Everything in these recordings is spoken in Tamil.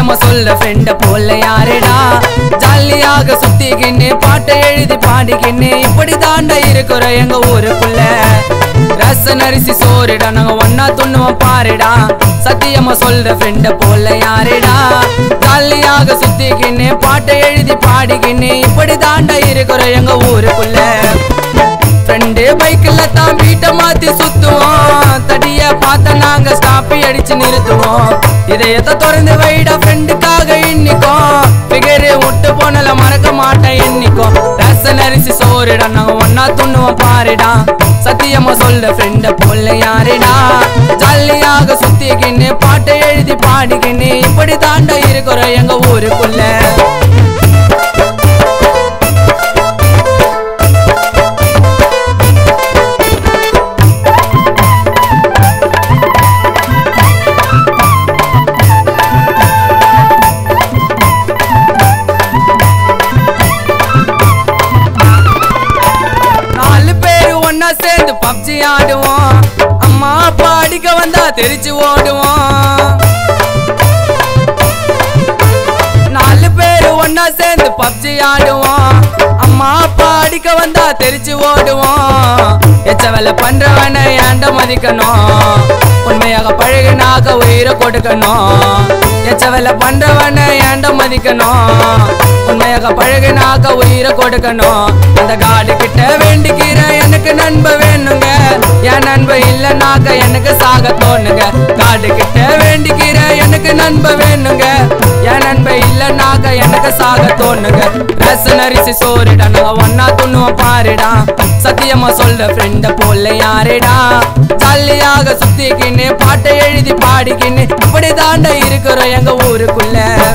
சத்தியமா சொல்ல ஃப்ரெண்ட போல யாருடா ஜாலியாக சுத்திக்கின்னு பாட்டை எழுதி பாடிக்கின்னு இப்படி தாண்டா இருக்கிறோம் எங்க ஊருக்குள்ள ரசன் அரிசி சோறுடா நாங்க ஒன்னா துண்ணுவோம் பாருடா சத்தியமா சொல்ற ஃப்ரெண்ட போல யாருடா ஜாலியாக சுத்திக்கின்னு பாட்டை எழுதி பாடிக்கின்னு இப்படி தாண்டா இருக்கிறோம் எங்க ஊருக்குள்ள ஃப்ரெண்டு பைக்ல தான் வீட்டை மாத்தி சுத்துவோம் தடிய பார்த்த நாங்க ஸ்டாப்பி அடிச்சு நிறுத்துவோம் இதயத்தை திறந்து வைடா ஃப்ரெண்டுக்காக இன்னிக்கும் பிகரு விட்டு போனல மறக்க மாட்டேன் இன்னிக்கும் ரசன் அரிசி சோறுடா நாங்க ஒன்னா துண்ணுவோம் பாருடா சத்தியமா சொல்ல ஃப்ரெண்ட போல யாருடா ஜாலியாக சுத்திக்கின்னு பாட்டை எழுதி பாடிக்கின்னு இப்படி தாண்டா இருக்கிறோம் எங்க ஊருக்குள்ள நாலு பேரு ஒன்னா சேர்ந்து பப்ஜி ஆடுவோம் அம்மா அப்பா அடிக்க வந்தா தெரிச்சு ஓடுவோம் நாலு பேரு ஒன்னா சேர்ந்து பப்ஜி ஆடுவோம் அம்மா அப்பா அடிக்க வந்தா தெரிச்சு ஓடுவோம் எச்ச வேலை பண்றவனை ஏண்ட மதிக்கணும் உண்மையாக பழகினாக உயிரை கொடுக்கணும் எச்ச வேலை பண்றவனை ஏண்ட மதிக்கணும் உண்மையாக பழகினாக உயிரை கொடுக்கணும் அந்த காடு கிட்ட வேண்டிக்கிற எனக்கு நண்ப வேணுங்க என் நண்ப இல்லைனாக்க எனக்கு சாக தோணுங்க காடு கிட்ட வேண்டிக்கிற எனக்கு நண்ப வேணுங்க என் நண்ப இல்லைனாக்க எனக்கு சாக தோணுங்க ரசன் அரிசி சோறுடா நாங்க ஒன்னா துண்ணுவோம் பாருடா சத்தியமா சொல்ற ஃப்ரெண்ட போல யாருடா ஜாலியாக சுத்திக்கின்னு பாட்டை எழுதி பாடிக்கின்னு இப்படி தாண்டா இருக்கிறோம் எங்க ஊருக்குள்ள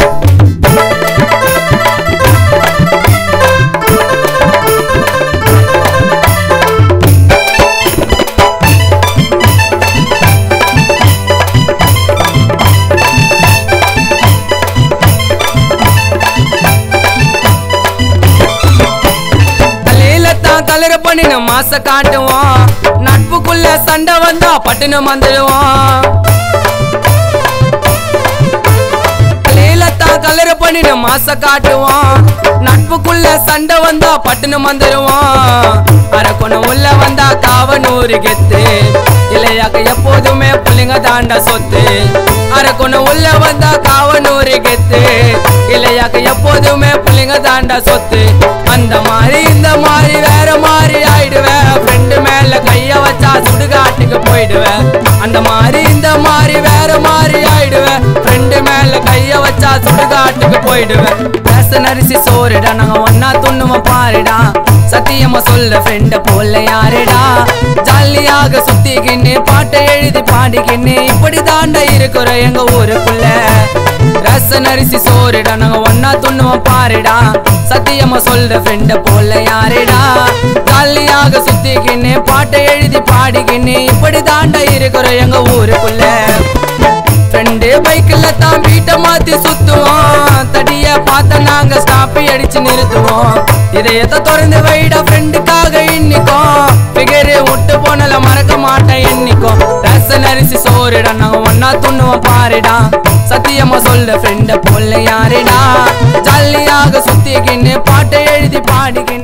தலையில தான் கலர பண்ணின மாச காட்டுவோம் நட்புக்குள்ள சண்டை வந்தா பட்டுன்னு வந்துடுவோம் தலையில தான் கலர பண்ணின மாச காட்டுவோம் நட்புக்குள்ள சண்டை வந்தா பட்டுன்னு வந்துடுவோம் அரக்கணும் உள்ள வந்தா காவனூறு கெத்து இல்லையாக்க எப்போதுமே புள்ளைங்க தாண்டா சொத்து அரக்கணும் உள்ள வந்தா காவனூறு கெத்து இல்லையாக்க எப்போதுமே புள்ளைங்க தாண்டா சொத்து அந்த மாதிரி இந்த மாதிரி வேற மாதிரி ஆயிடுவேன் ஃப்ரெண்டு மேல கைய வச்சா சுடுகாட்டுக்கு போயிடுவேன் அந்த மாதிரி இந்த மாதிரி வேற மாதிரி ஆயிடுவேன் ஃப்ரெண்டு மேல கைய வச்சா சுடுகாட்டுக்கு போயிடுவேன் ரசன் அரிசி சோறுடா நாங்க ஒன்னா துண்ணுவோம் பாருடா சத்தியமா சொல்ல ஃப்ரெண்ட போல யாருடா ஜாலியாக சுத்திக்கின்னு பாட்டை எழுதி பாடிக்கின்னு இப்படி தாண்டா இருக்கிறோம் எங்க ஊருக்குள்ள ரசன் அரிசி சோறுடா நாங்க ஒன்னா துண்ணுவோம் பாருடா சத்தியமா சொல்ற ஃப்ரெண்ட போல யாருடா ஜாலியாக சுத்திக்கின்னு பாட்டை எழுதி பாடிக்கின்னு இப்படி தாண்டா இருக்கிறோம் எங்க ஊருக்குள்ள ஃப்ரெண்டு பைக்ல தான் வீட்டை மாத்தி சுத்துவோம் தடிய பார்த்த நாங்க ஸ்டாப்பி அடிச்சு நிறுத்துவோம் இதயத்தை திறந்து வைடா ஃப்ரெண்டுக்காக இன்னிக்கும் பிகரு விட்டு போனல மறக்க மாட்டேன் என்னைக்கும் ரசன் அரிசி சோறுடா நாங்க ஒன்னா துண்ணுவோம் பாருடா சத்தியமா சொல்ல ஃப்ரெண்ட போல யாருடா ஜாலியாக சுத்திக்கின்னு பாட்டை எழுதி பாடிக்கின்னு